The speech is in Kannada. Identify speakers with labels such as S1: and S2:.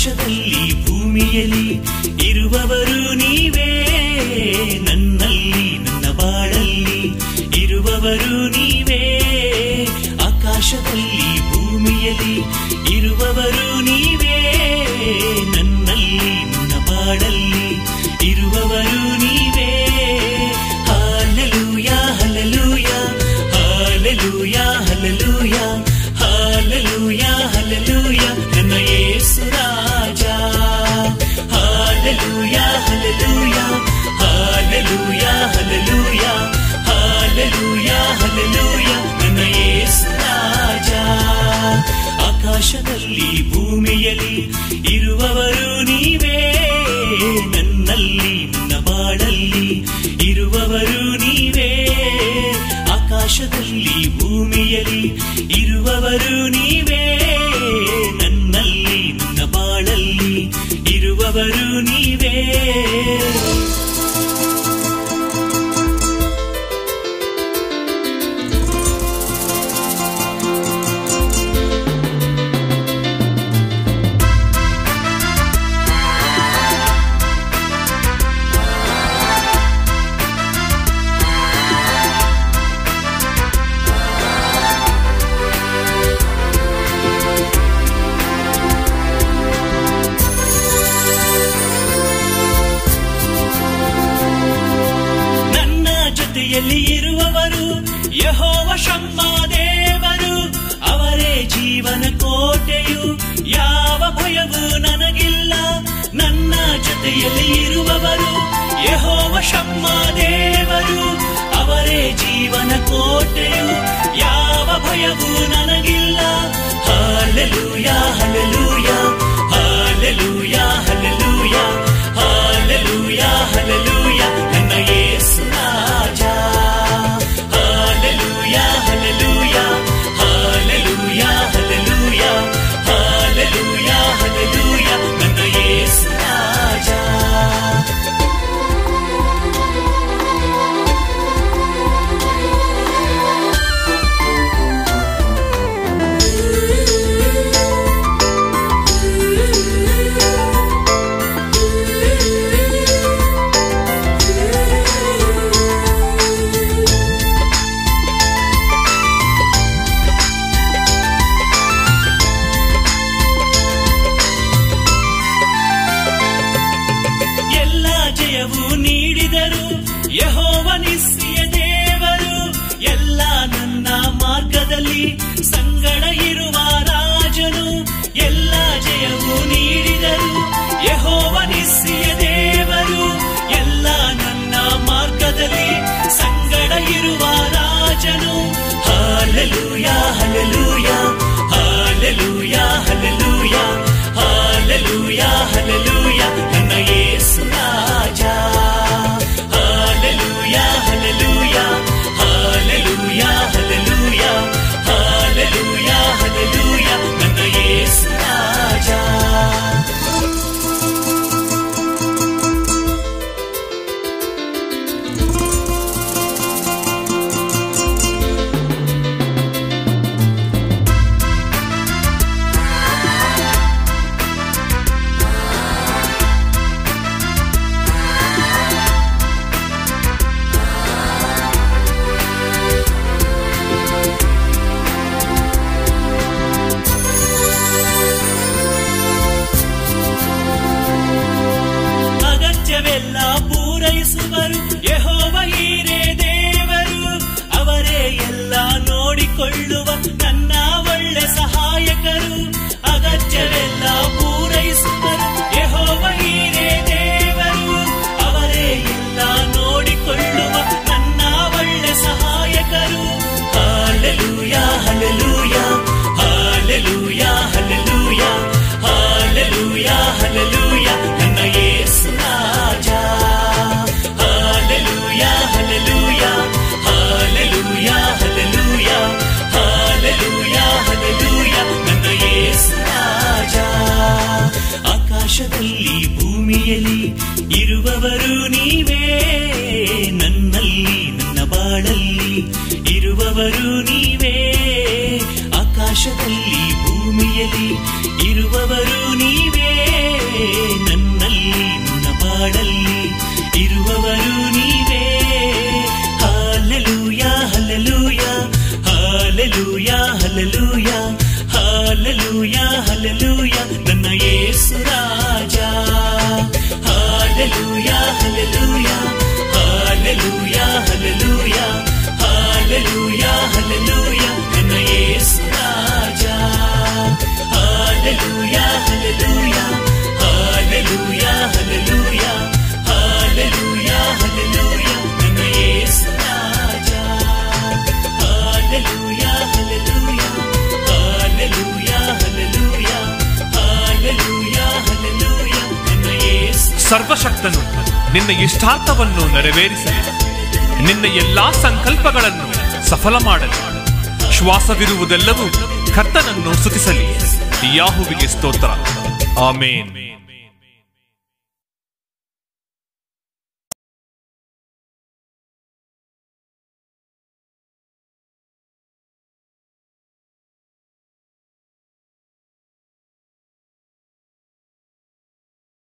S1: ಆಕಾಶದಲ್ಲಿ ಭೂಮಿಯಲ್ಲಿ ಇರುವವರು ನೀವೇ ನನ್ನಲ್ಲಿ ನನ್ನ ಬಾಳಲ್ಲಿ ಇರುವವರು ನೀವೇ ಆಕಾಶದಲ್ಲಿ ಭೂಮಿಯಲ್ಲಿ ಇರುವವರು ನೀವೇ ನನ್ನಲ್ಲಿ ನನ್ನ ಬಾಳಲ್ಲಿ ಇರುವವರು ನೀವೇ hallelujah hallelujah hallelujah hallelujah hallelujah hallelujah ನನ್ನ ಯೇಸು ರಾಜ hallelujah hallelujah hallelujah hallelujah hallelujah hallelujah ನನ್ನ ಯೇಸು ರಾಜ ಆಕಾಶದಲ್ಲಿ ಭೂಮಿಯಲ್ಲಿ ಇರುವವರು ನೀವೇ ನನ್ನಲ್ಲಿ ನನ್ನ ಬಾಳಲ್ಲಿ ಇರುವವರು ನೀವೇ ಆಕಾಶದಲ್ಲಿ ಭೂಮಿಯಲ್ಲಿ ಇರುವವರು ನೀವೇ ನನ್ನಲ್ಲಿ ನನ್ನ ಬಾಳಲ್ಲಿ ಇರುವವರು ನೀವೇ ನನ್ನ ಜೊತೆಯಲ್ಲಿ ಇರುವವರು ಯಹೋವ ಶಮ್ಮ ದೇವರು ಅವರೇ ಜೀವನ ಕೋಟೆಯು ಯಾವ ಭಯವೂ ನನಗಿಲ್ಲ ನನ್ನ ಜೊತೆಯಲ್ಲಿ ಇರುವವರು ಯಹೋವ ಶಮ್ಮ ದೇವರು ಅವರೇ ಜೀವನ ಕೋಟೆಯು ಯಾವ ಭಯವೂ ನನಗಿಲ್ಲ hallelujah hallelujah hallelujah hallelujah hallelujah hallelujah ನನ್ನ ಯೇಸು ರಾಜ hallelujah hallelujah hallelujah hallelujah hallelujah hallelujah ನನ್ನ ಯೇಸು ರಾಜ ಎಲ್ಲ ಜಯವು ನೀಡಿದರು ಯಹೋವ ನಿಸ್ಸಿಯ ದೇವರು ಎಲ್ಲ ನನ್ನ ಮಾರ್ಗದಲ್ಲಿ ಸಂಗಡ ಇರುವ ರಾಜನು ಎಲ್ಲ ಜಯವು ನೀಡಿದರು ಯಹೋವ ನಿಸ್ಸಿಯ ದೇವರು ಎಲ್ಲ ನನ್ನ ಮಾರ್ಗದಲ್ಲಿ ಸಂಗಡ ಇರುವ ರಾಜನು hallelujah hallelujah hallelujah hallelujah hallelujah hallelujah ನನ್ನ ಯೇಸು ರಾಜ hallelujah hallelujah hallelujah hallelujah hallelujah hallelujah ನನ್ನ ಯೇಸು ರಾಜ ಅಗತ್ಯವೆಲ್ಲ ಪೂರೈಸುವರು ಯಹೋವ ಹೀರೇ ದೇವರು ಅವರೇ ಎಲ್ಲ ನೋಡಿಕೊಳ್ಳುವ ನನ್ನ ಒಳ್ಳೆ ಸಹಾಯಕರು ಅಗತ್ಯವೆಲ್ಲ ಪೂರೈಸುವರು ಯಹೋವ ಹೀರೇ ದೇವರು ಅವರೇ ಎಲ್ಲ ನೋಡಿಕೊಳ್ಳುವ ನನ್ನ ಒಳ್ಳೆ ಸಹಾಯಕರು hallelujah hallelujah hallelujah hallelujah hallelujah hallelujah ನನ್ನ ಯೇಸು ರಾಜ hallelujah hallelujah hallelujah hallelujah hallelujah hallelujah ನನ್ನ ಯೇಸು ರಾಜ ಆಕಾಶದಲ್ಲಿ ಭೂಮಿಯಲ್ಲಿ ಇರುವವರು ನೀವೇ ನನ್ನಲ್ಲಿ ನನ್ನ ಬಾಳಲ್ಲಿ ಇರುವವರು ನೀವೇ ಆಕಾಶದಲ್ಲಿ ಭೂಮಿಯಲ್ಲಿ ಇರುವವರು ನೀವೇ ಹಲಲೂಯ ಹಾಲಲೂಯ ಹಲಲೂಯ ನನ್ನ ಯೇಸು ರಾಜ hallelujah hallelujah hallelujah hallelujah hallelujah hallelujah ನನ್ನ ಯೇಸು ರಾಜ hallelujah hallelujah hallelujah hallelujah hallelujah hallelujah ನನ್ನ ಯೇಸು ರಾಜ hallelujah hallelujah hallelujah hallelujah hallelujah hallelujah ನನ್ನ ಯೇಸು
S2: ಸರ್ವಶಕ್ತನು ನಿನ್ನ ಇಷ್ಟಾರ್ಥವನ್ನು ನೆರವೇರಿಸಲಿ ನಿನ್ನ ಎಲ್ಲಾ ಸಂಕಲ್ಪಗಳನ್ನು ಸಫಲ ಮಾಡಲಿ ಶ್ವಾಸವಿರುವುದೆಲ್ಲವೂ ಕರ್ತನನ್ನು ಸ್ತುತಿಸಲಿ ಯಾಹುವಿಗೆ ಸ್ತೋತ್ರ ಆಮೇನ್